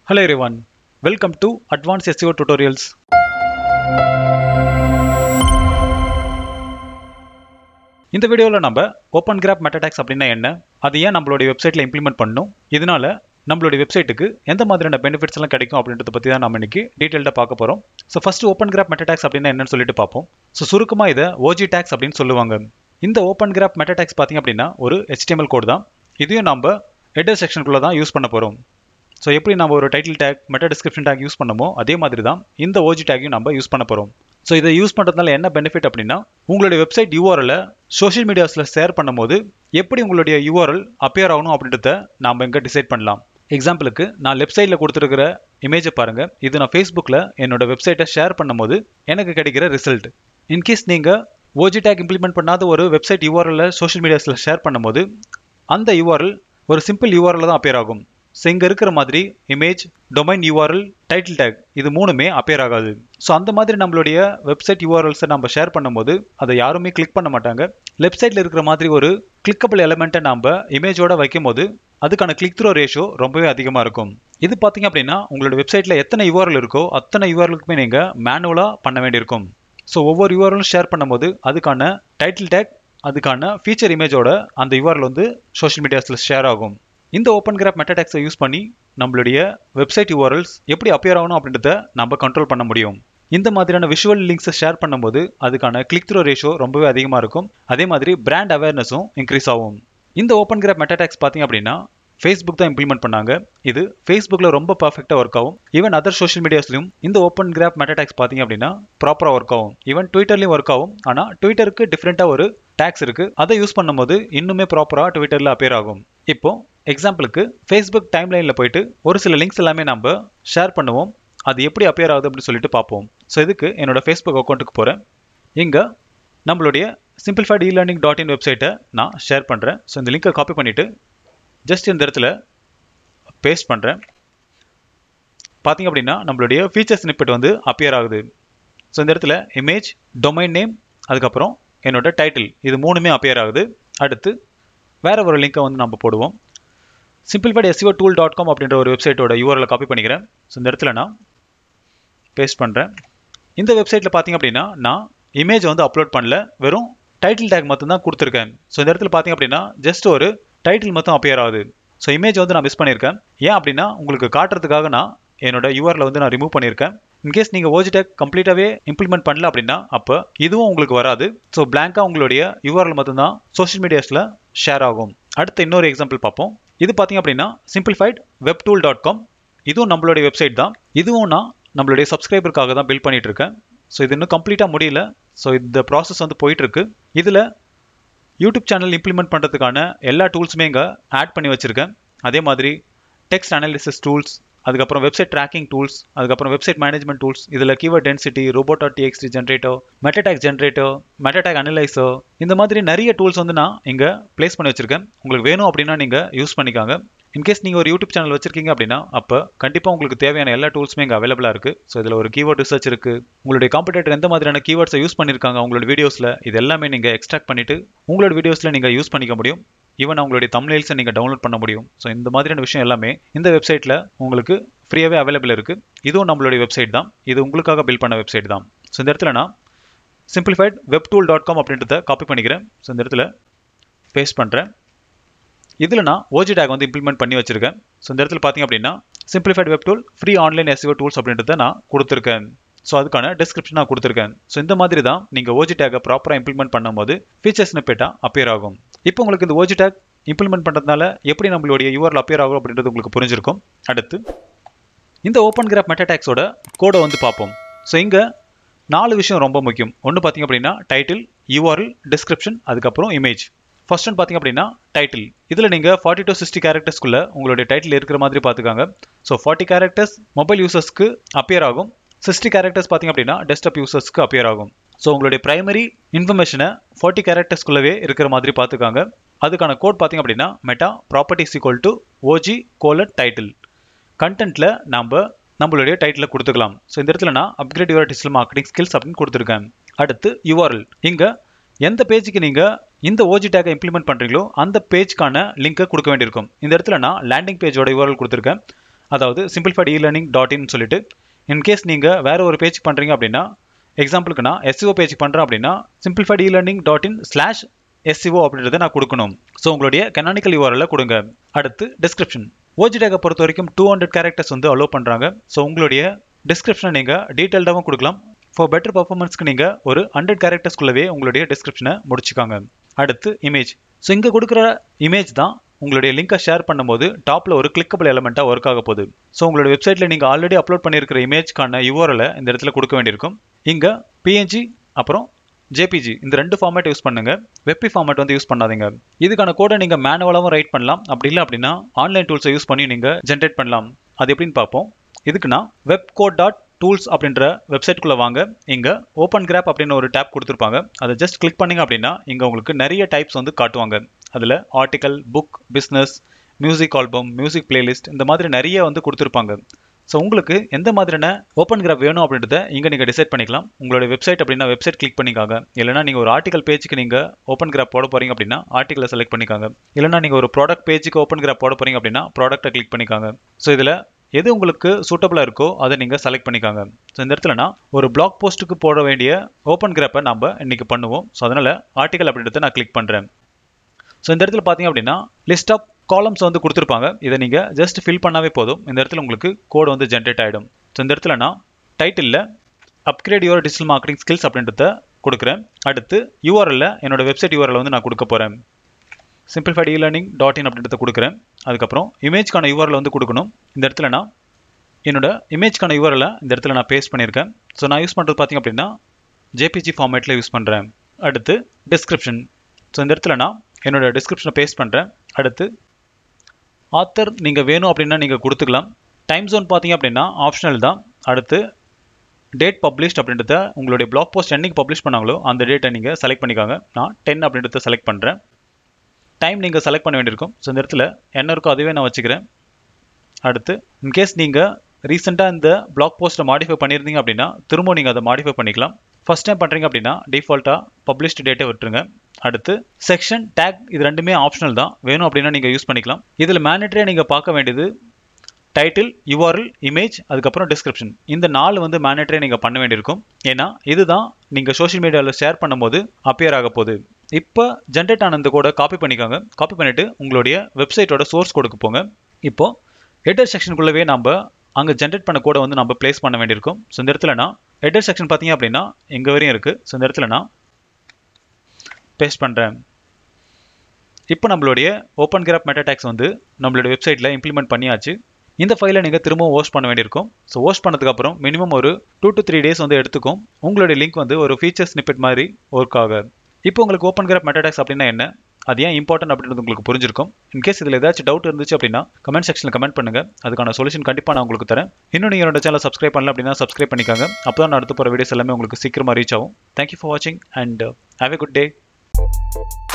Hello everyone, welcome to Advanced SEO Tutorials. இந்த வீடியோவில் நம்ம ஓப்பன் கிராப் மெட்டடாக்ஸ் அப்படின்னா என்ன அது ஏன் நம்மளுடைய வெப்சைட்டில் இம்ப்ளிமெண்ட் பண்ணணும் இதனால நம்மளுடைய வெப்சைட்டுக்கு எந்த மாதிரியான பெனிஃபிட்ஸ் எல்லாம் கிடைக்கும் அப்படின்றத பற்றி தான் நம்ம இன்னைக்கு டீட்டெயில்டாக பார்க்க போகிறோம் so first open graph meta tags அப்படின்னா என்னன்னு சொல்லிட்டு பார்ப்போம் ஸோ சுருக்கமாக இதை ஓஜி டேக்ஸ் அப்படின்னு சொல்லுவாங்க இந்த ஓப்பன் கிராப் மெட்டடாக்ஸ் பார்த்தீங்க அப்படின்னா ஒரு HTML கோட் தான் இதையும் நம்ம ஹெடர் செக்ஷனுக்குள்ளே தான் யூஸ் பண்ண போகிறோம் ஸோ எப்படி நம்ம ஒரு title tag meta description tag use பண்ணமோ அதே மாதிரி தான் இந்த ஓஜி டேக்கையும் நம்ம யூஸ் பண்ண போகிறோம் ஸோ இதை யூஸ் பண்ணுறதுனால என்ன பெனிஃபிட் அப்படின்னா உங்களுடைய வெப்சைட் யூஆர்எல் சோஷியல் மீடியாஸில் ஷேர் பண்ணும்போது எப்படி உங்களுடைய யூஆர்எல் அப்பியர் ஆகணும் அப்படின்றத நாம் இங்கே டிசைட் பண்ணலாம் எக்ஸாம்பிளுக்கு நான் லெஃப்ட் சைடில் கொடுத்துருக்கிற இமேஜை பாருங்கள் இது நான் ஃபேஸ்புக்கில் என்னோட வெப்சைட்டை ஷேர் பண்ணும்போது எனக்கு கிடைக்கிற ரிசல்ட் இன்கேஸ் நீங்கள் ஓஜி டேக் இம்ப்ளிமெண்ட் பண்ணாத ஒரு வெப்சைட் யூஆர்எல் சோஷியல் மீடியாஸில் ஷேர் பண்ணும்போது அந்த யூஆர்எல் ஒரு சிம்பிள் யூஆர்எல் தான் அப்பியர் ஆகும் ஸோ இங்கே இருக்கிற மாதிரி image domain URL title tag இது மூணுமே அப்பியர் ஆகாது ஸோ அந்த மாதிரி நம்மளுடைய வெப்சைட் யூஆர்எல்ஸை நம்ம ஷேர் பண்ணும்போது அதை யாருமே கிளிக் பண்ண மாட்டாங்க லெஃப்ட் சைடில் இருக்கிற மாதிரி ஒரு கிளிக்கபிள் எலமெண்ட்டை நம்ம இமேஜோட வைக்கும்போது அதுக்கான கிளிக் த்ரோ ரேஷியோ ரொம்பவே அதிகமாக இருக்கும் இது பார்த்தீங்க அப்படின்னா உங்களோட வெப்சைட்டில் எத்தனை யூஆர்எல் இருக்கோ அத்தனை யூஆர்எலுக்குமே நீங்கள் மேனுவலாக பண்ண வேண்டியிருக்கும் ஸோ ஒவ்வொரு யூஆர்எலும் ஷேர் பண்ணும்போது அதுக்கான டைட்டில் டேக் அதுக்கான ஃபீச்சர் இமேஜோட அந்த யூஆர்எல் வந்து சோஷியல் மீடியாஸில் ஷேர் ஆகும் இந்த ஓப்பன் கிராப் மெட்டடாக்ஸை யூஸ் பண்ணி நம்மளுடைய வெப்சைட் யூஆர்எல்ஸ் எப்படி அப்பியர் ஆகணும் அப்படின்றத நம்ம கண்ட்ரோல் பண்ண முடியும் இந்த மாதிரியான விஷுவல் லிங்க்ஸை ஷேர் பண்ணும்போது அதுக்கான கிளிக் த்ரோ ரேஷியோ ரொம்பவே அதிகமாக இருக்கும் அதே மாதிரி பிராண்ட் அவேர்னஸும் இன்க்ரீஸ் ஆகும் இந்த ஓப்பன் கிராப் மெட்டடாக்ஸ் பார்த்தீங்க அப்படின்னா ஃபேஸ்புக் தான் இம்ப்ளிமெண்ட் பண்ணாங்க இது ஃபேஸ்புக்கில் ரொம்ப பர்ஃபெக்டாக ஒர்க் ஆகும் ஈவன் அதர் சோஷியல் மீடியாஸ்லையும் இந்த ஓப்பன் கிராப் மெட்டடாக்ஸ் பார்த்தீங்க அப்படின்னா ப்ராப்பராக ஒர்க் ஆகும் ஈவன் ட்விட்டர்லையும் ஒர்க் ஆகும் ஆனால் ட்விட்டருக்கு டிஃப்ரெண்ட்டாக ஒரு டேக்ஸ் இருக்குது அதை யூஸ் பண்ணும்போது இன்னுமே ப்ராப்பராக ட்விட்டரில் அப்பியர் ஆகும் இப்போ எக்ஸாம்பிளுக்கு ஃபேஸ்புக் டைம்லைனில் போயிட்டு ஒரு சில லிங்க்ஸ் எல்லாமே நம்ம ஷேர் பண்ணுவோம் அது எப்படி அப்பியர் ஆகுது அப்படின்னு சொல்லிட்டு பார்ப்போம் ஸோ இதுக்கு என்னோட ஃபேஸ்புக் அக்கௌண்ட்டுக்கு போகிறேன் இங்கே நம்மளுடைய சிம்பிள்ஃபைட் இ லேர்னிங் டாட் இன் வெப்சைட்டை நான் ஷேர் பண்ணுறேன் ஸோ இந்த லிங்கை காப்பி பண்ணிவிட்டு ஜஸ்ட் இந்த இடத்துல பேஸ்ட் பண்ணுறேன் பார்த்தீங்க அப்படின்னா நம்மளுடைய ஃபீச்சர் ஸ்னிப்பெட் வந்து அப்பியர் ஆகுது ஸோ இந்த இடத்துல இமேஜ் டொமைன் நேம் அதுக்கப்புறம் என்னோட டைட்டில் இது மூணுமே அப்பியர் ஆகுது அடுத்து வேற ஒரு லிங்கை வந்து நம்ம போடுவோம் simplified SEO tool dot com அப்படின்ற ஒரு வெப்சைட்டோட யூஆர்எல் காப்பி பண்ணிக்கிறேன் ஸோ இந்த இடத்துல நான் பேஸ்ட் பண்ணுறேன் இந்த வெப்சைட்டில் பார்த்தீங்க அப்படின்னா நான் இமேஜ் வந்து அப்லோட் பண்ணல வெறும் டைட்டில் டேக் மட்டும் தான் கொடுத்துருக்கேன் ஸோ இந்த இடத்துல பார்த்தீங்க அப்படின்னா ஜஸ்ட் ஒரு டைட்டில் மட்டும் அப்பியர் ஆகுது ஸோ இமேஜ் வந்து நான் மிஸ் பண்ணியிருக்கேன் ஏன் அப்படின்னா உங்களுக்கு காட்டுறதுக்காக நான் என்னோட யூஆரில் வந்து நான் ரிமூவ் பண்ணியிருக்கேன் இன்கேஸ் நீங்கள் ஓஜி டேக் கம்ப்ளீட்டாகவே இம்ப்ளிமெண்ட் பண்ணல அப்படின்னா அப்போ இதுவும் உங்களுக்கு வராது ஸோ பிளாங்காக உங்களுடைய யூஆரில் மட்டும்தான் சோஷியல் மீடியாஸில் ஷேர் ஆகும் அடுத்த இன்னொரு எக்ஸாம்பிள் பார்ப்போம் இது பார்த்தீங்க அப்படின்னா simplified web tool dot com இதுவும் நம்மளுடைய வெப்சைட் தான் இதுவும் நான் நம்மளுடைய சப்ஸ்கிரைபருக்காக தான் பில்ட் பண்ணிட்டு இருக்கேன் ஸோ இது இன்னும் கம்ப்ளீட்டாக முடியல ஸோ இந்த ப்ராசஸ் வந்து போயிட்டு இருக்கு இதில் யூடியூப் சேனல் இம்ப்ளிமெண்ட் பண்ணுறதுக்கான எல்லா டூல்ஸுமே இங்கே ஆட் பண்ணி வச்சுருக்கேன் அதே மாதிரி டெக்ஸ்ட் அனாலிசிஸ் டூல்ஸ் அதுக்கப்புறம் வெப்சைட் ட்ராக்கிங் டூல்ஸ் அதுக்கப்புறம் வெப்சைட் மேனேஜ்மெண்ட் டூல்ஸ் இதில் keyword density robots TXT generator meta tag generator meta tag analyser இந்த மாதிரி நிறைய டூல்ஸ் வந்து நான் இங்கே ப்ளேஸ் பண்ணி வச்சிருக்கேன் உங்களுக்கு வேணும் அப்படின்னா நீங்கள் யூஸ் பண்ணிக்காங்க இன்கேஸ் நீங்கள் ஒரு யூடியூப் சேனல் வச்சிருக்கீங்க அப்படின்னா அப்போ கண்டிப்பாக உங்களுக்கு தேவையான எல்லா டூல்ஸுமே இங்கே அவைலபிளாக இருக்குது ஸோ இதில் ஒரு கீவேர்ட் ரிசர்ச் இருக்குது உங்களுடைய காம்படேட்டர் எந்த மாதிரியான கீவேர்ட்ஸை யூஸ் பண்ணியிருக்காங்க உங்களோட வீடியோஸில் இது எல்லாமே நீங்கள் எக்ஸ்ட்ராக்ட் பண்ணிவிட்டு உங்களோட வீடியோஸில் நீங்கள் யூஸ் பண்ணிக்க முடியும் ஈவன் உங்களுடைய தமிழ்ஸை நீங்கள் டவுன்லோட் பண்ண முடியும் ஸோ இந்த மாதிரியான விஷயம் எல்லாமே இந்த வெப்சைட்டில் உங்களுக்கு ஃப்ரீயாகவே அவைலபிள் இருக்குது இதுவும் நம்மளுடைய வெப்சைட் தான் இது உங்களுக்காக பில்ட் பண்ண வெப்சைட் தான் ஸோ இந்த இடத்துல நான் simplified web tool dot com அப்படின்றத காப்பி பண்ணிக்கிறேன் ஸோ இந்த இடத்துல பேஸ்ட் பண்ணுறேன் இதில் நான் ஓஜி டேக் வந்து இம்ப்ளிமெண்ட் பண்ணி வச்சிருக்கேன் ஸோ இந்த இடத்துல பார்த்தீங்க அப்படின்னா simplified web tool free online SEO tools அப்படின்றத நான் கொடுத்துருக்கேன் ஸோ அதுக்கான டிஸ்கிரிப்ஷன் நான் கொடுத்துருக்கேன் ஸோ இந்த மாதிரி தான் நீங்கள் ஓஜி டேக்கை ப்ராப்பராக இம்ப்ளிமெண்ட் பண்ணும்போது ஃபீச்சர்ஸ் ஸ்னிப்பெட்டாக அப்பியர் ஆகும் இப்போ உங்களுக்கு இந்த ஓஜி டேக் இம்ப்ளிமெண்ட் பண்ணுறதுனால எப்படி நம்மளுடைய யூஆர்ல அப்பியர் ஆகும் அப்படின்றது உங்களுக்கு புரிஞ்சிருக்கும் அடுத்து இந்த ஓப்பன் கிராப் மெட்டடாக்ஸோட கோடை வந்து பார்ப்போம் ஸோ இங்கே நாலு விஷயம் ரொம்ப முக்கியம் ஒன்று பார்த்தீங்க அப்படின்னா டைட்டில் யூஆர்எல் டிஸ்கிரிப்ஷன் அதுக்கப்புறம் இமேஜ் ஃபர்ஸ்ட் ஒன் பார்த்தீங்க அப்படின்னா டைட்டில் இதில் நீங்கள் ஃபார்ட்டி டு சிக்ஸ்டி கேரக்டர்ஸ்க்குள்ள உங்களுடைய டைட்டில் இருக்கிற மாதிரி பார்த்துக்காங்க ஸோ ஃபார்ட்டி கேரக்டர்ஸ் மொபைல் யூசர்ஸ்க்கு அப்பியர் ஆகும் சிக்ஸ்டி கேரக்டர்ஸ் பார்த்தீங்க அப்படின்னா டெஸ்க்டாப் யூசர்ஸ்க்கு அப்பியர் ஆகும் ஸோ உங்களுடைய பிரைமரி இன்ஃபர்மேஷனை ஃபார்ட்டி கேரக்டர்ஸ்குள்ளவே இருக்கிற மாதிரி பார்த்துக்காங்க அதுக்கான கோட் பார்த்தீங்க அப்படின்னா meta properties equal to OG colon title கண்டென்ட்டில் நம்ம நம்மளுடைய டைட்டில் கொடுத்துக்கலாம் ஸோ இந்த இடத்துல நான் upgrade your digital marketing skills அப்படின்னு கொடுத்துருக்கேன் அடுத்து யூஆர்எல் இங்கே எந்த பேஜுக்கு நீங்கள் இந்த ஓஜி டேக்கை இம்ப்ளிமெண்ட் பண்ணுறீங்களோ அந்த பேஜ்க்கான லிங்கை கொடுக்க வேண்டியிருக்கும் இந்த இடத்துல நான் லேண்டிங் பேஜோட யூஆர்எல் கொடுத்துருக்கேன் அதாவது சிம்பிள்ஃபைட் இ லேர்னிங் டாட் இன் சொல்லிட்டு இன்கேஸ் நீங்கள் வேற ஒரு பேஜ் பண்ணுறீங்க அப்படின்னா எக்ஸாம்பிளுக்கு நான் எஸ்சிஓ பேஜ் பண்ணுறேன் அப்படின்னா simplified e learning dot in slash SEO அப்படின்றத நான் கொடுக்கணும் ஸோ உங்களுடைய கனானிக்கல் யூஆரில் கொடுங்க அடுத்து டிஸ்கிரிப்ஷன் ஓஜி டேக்கை பொறுத்த வரைக்கும் டூ ஹண்ட்ரட் கேரக்டர்ஸ் வந்து அலோவ் பண்ணுறாங்க ஸோ உங்களுடைய டிஸ்கிரிப்ஷனை நீங்கள் டீட்டெயில்டாகவும் கொடுக்கலாம் ஃபார் பெட்டர் பர்ஃபார்மன்ஸ்க்கு நீங்கள் ஒரு ஹண்ட்ரட் கேரக்டர்ஸ்குள்ளவே உங்களுடைய டிஸ்கிரிப்ஷனை முடிச்சுக்காங்க அடுத்து இமேஜ் ஸோ இங்கே கொடுக்குற இமேஜ் தான் உங்களுடைய லிங்கை ஷேர் பண்ணும்போது டாப்பில் ஒரு கிளிக்கபிள் எலமெண்ட்டாக ஒர்க் ஆக போகுது ஸோ உங்களுடைய வெப்சைட்டில் நீங்கள் ஆல்ரெடி அப்லோட் பண்ணியிருக்கிற இமேஜ்க்கான யூஆரில் இந்த இடத்துல கொடுக்க வேண்டியிருக்கும் இங்கே பிஎன்ஜி அப்புறம் ஜேபிஜி இந்த ரெண்டு ஃபார்மேட் யூஸ் பண்ணுங்க வெப்பி ஃபார்மேட் வந்து யூஸ் பண்ணாதீங்க இதுக்கான கோடை நீங்கள் மேனுவலாகவும் ரைட் பண்ணலாம் அப்படி இல்லை அப்படின்னா ஆன்லைன் டூல்ஸை யூஸ் பண்ணி நீங்கள் ஜென்ரேட் பண்ணலாம் அது எப்படின்னு பார்ப்போம் இதுக்குன்னா வெப் கோட் டாட் டூல்ஸ் அப்படின்ற வெப்சைட்குள்ளே வாங்க இங்கே ஓப்பன் கிராப் அப்படின்னு ஒரு டேப் கொடுத்துருப்பாங்க அதை ஜஸ்ட் கிளிக் பண்ணிங்க அப்படின்னா இங்கே உங்களுக்கு நிறைய டைப்ஸ் வந்து காட்டுவாங்க அதில் article book business music album music playlist இந்த மாதிரி நிறைய வந்து கொடுத்துருப்பாங்க ஸோ உங்களுக்கு எந்த மாதிரியான ஓப்பன் கிராப் வேணும் அப்படின்றத இங்கே நீங்கள் டிசைட் பண்ணிக்கலாம் உங்களோட வெப்சைட் அப்படின்னா வெப்சைட் கிளிக் பண்ணிக்காங்க இல்லைனா நீங்கள் ஒரு ஆர்டிகல் பேஜுக்கு நீங்கள் ஓப்பன் கிராப் போட போகிறீங்க அப்படின்னா ஆர்டிகலை செலக்ட் பண்ணிக்காங்க இல்லைனா நீங்கள் ஒரு ப்ராடக்ட் பேஜுக்கு ஓப்பன் கிராப் போட போகிறீங்க அப்படின்னா ப்ராடக்ட்டை கிளிக் பண்ணிக்காங்க ஸோ இதில் எது உங்களுக்கு சூட்டபிளாக இருக்கோ அதை நீங்கள் செலக்ட் பண்ணிக்காங்க ஸோ இந்த இடத்துல நான் ஒரு பிளாக் போஸ்ட்டுக்கு போட வேண்டிய ஓப்பன் கிராப்பை நம்ம இன்றைக்கி பண்ணுவோம் ஸோ அதனால் ஆர்டிகல் அப்படின்றத நான் கிளிக் பண்ணுறேன் ஸோ இந்த இடத்துல பார்த்தீங்க அப்படின்னா லிஸ்ட் ஆஃப் காலம்ஸ் வந்து கொடுத்துருப்பாங்க இதை நீங்கள் ஜஸ்ட் ஃபில் பண்ணாவே போதும் இந்த இடத்துல உங்களுக்கு கோடு வந்து ஜென்ரேட் ஆகிடும் ஸோ இந்த இடத்துல நான் டைட்டிலில் upgrade your digital marketing skills அப்படின்றத கொடுக்குறேன் அடுத்து யூஆர்எல்ல என்னோட வெப்சைட் யூஆர்எல் வந்து நான் கொடுக்க போகிறேன் சிம்பிள்ஃபைட் இ லேர்னிங் டாட் இன் அப்படின்றத கொடுக்குறேன் அதுக்கப்புறம் இமேஜ்க்கான யூஆர்எல் வந்து கொடுக்கணும் இந்த இடத்துல நான் என்னோட இமேஜ்க்கான யூஆர்எலை இந்த இடத்துல நான் பேஸ்ட் பண்ணியிருக்கேன் ஸோ நான் யூஸ் பண்ணுறது பார்த்தீங்க அப்படின்னா ஜேபிஜி ஃபார்மேட்டில் யூஸ் பண்ணுறேன் அடுத்து டிஸ்கிரிப்ஷன் ஸோ இந்த இடத்துல நான் என்னோட டிஸ்கிரிப்ஷனை பேஸ்ட் பண்ணுறேன் அடுத்து ஆத்தர் நீங்கள் வேணும் அப்படின்னா நீங்கள் கொடுத்துக்கலாம் டைம் ஜோன் பார்த்தீங்க அப்படின்னா ஆப்ஷனல் தான் அடுத்து டேட் பப்ளிஷ்ட் அப்படின்றத உங்களுடைய பிளாக் போஸ்ட் என்னைக்கு பப்ளிஷ் பண்ணாங்களோ அந்த டேட்டை நீங்கள் செலக்ட் பண்ணிக்காங்க நான் டென் அப்படின்றத செலக்ட் பண்ணுறேன் டைம் நீங்கள் செலக்ட் பண்ண வேண்டியிருக்கும் ஸோ இந்த இடத்துல என்ன இருக்கோ அதுவே நான் வச்சுக்கிறேன் அடுத்து இன்கேஸ் நீங்கள் ரீசெண்டாக இந்த பிளாக் போஸ்ட்டை மாடிஃபை பண்ணியிருந்தீங்க அப்படின்னா திரும்ப நீங்கள் அதை மாடிஃபை பண்ணிக்கலாம் ஃபஸ்ட் டைம் பண்ணுறீங்க அப்படின்னா டிஃபால்ட்டாக பப்ளிஷ்டு டேட்டை விட்டுருங்க அடுத்து செக்ஷன் டேக் இது ரெண்டுமே ஆப்ஷனல் தான் வேணும் அப்படின்னா நீங்கள் யூஸ் பண்ணிக்கலாம் இதில் மேனிட்டரியாக நீங்கள் பார்க்க வேண்டியது டைட்டில் யூஆர்எல் இமேஜ் அதுக்கப்புறம் டிஸ்கிரிப்ஷன் இந்த நாலு வந்து மேனிட்டரியாக நீங்கள் பண்ண வேண்டியிருக்கும் ஏன்னா இதுதான் நீங்கள் சோஷியல் மீடியாவில் ஷேர் பண்ணும்போது அப்பியர் ஆக போகுது இப்போ ஜென்ரேட் ஆனந்த கூட காப்பி பண்ணிக்கோங்க காப்பி பண்ணிவிட்டு உங்களுடைய வெப்சைட்டோட சோர்ஸ் கொடுக்க போங்க இப்போ ஹெட்டர் செக்ஷனுக்குள்ளவே நம்ம அங்கே ஜென்ரேட் பண்ண கூட வந்து நம்ம ப்ளேஸ் பண்ண வேண்டியிருக்கும் ஸோ இந்த இடத்துல நான் ஹெட்டர் செக்ஷன் பார்த்தீங்க அப்படின்னா எங்கே வரையும் இருக்குது ஸோ இந்த இடத்துல நான் பேஸ்ட் பண்ணுறேன் இப்போ நம்மளுடைய ஓப்பன் கிராப் மெட்டாடாக்ஸ் வந்து நம்மளுடைய வெப்சைட்டில் இம்ப்ளிமெண்ட் பண்ணியாச்சு இந்த ஃபைலை நீங்கள் திரும்பவும் ஹோஸ்ட் பண்ண வேண்டியிருக்கும் ஸோ ஹோஸ்ட் பண்ணதுக்கப்புறம் மினிமம் ஒரு டூ டு த்ரீ டேஸ் வந்து எடுத்துக்கும் உங்களுடைய லிங்க் வந்து ஒரு ஃபீச்சர் ஸ்னிப்பெட் மாதிரி ஒர்க் ஆக இப்போ உங்களுக்கு ஓப்பன் கிராப் மெட்டாடாக்ஸ் அப்படின்னா என்ன அது ஏன் இம்பார்ட்டன்ட் அப்படின்றது உங்களுக்கு புரிஞ்சிருக்கும் இன்கேஸ் இதில் ஏதாச்சும் டவுட் இருந்துச்சு அப்படின்னா கமெண்ட் செக்ஷனில் கமெண்ட் பண்ணுங்க அதுக்கான சொல்யூஷன் கண்டிப்பாக நான் உங்களுக்கு தரேன் இன்னும் நீங்கள் என்னோட சேனல் சப்ஸ்கிரைப் பண்ணல அப்படின்னா சப்ஸ்கிரைப் பண்ணிக்காங்க அப்போ தான் நான் அடுத்து போகிற வீடியோஸ் எல்லாமே உங்களுக்கு சீக்கிரமாக ரீச் ஆகும் தேங்க்யூ ஃபார் வாட்சிங் and have a good day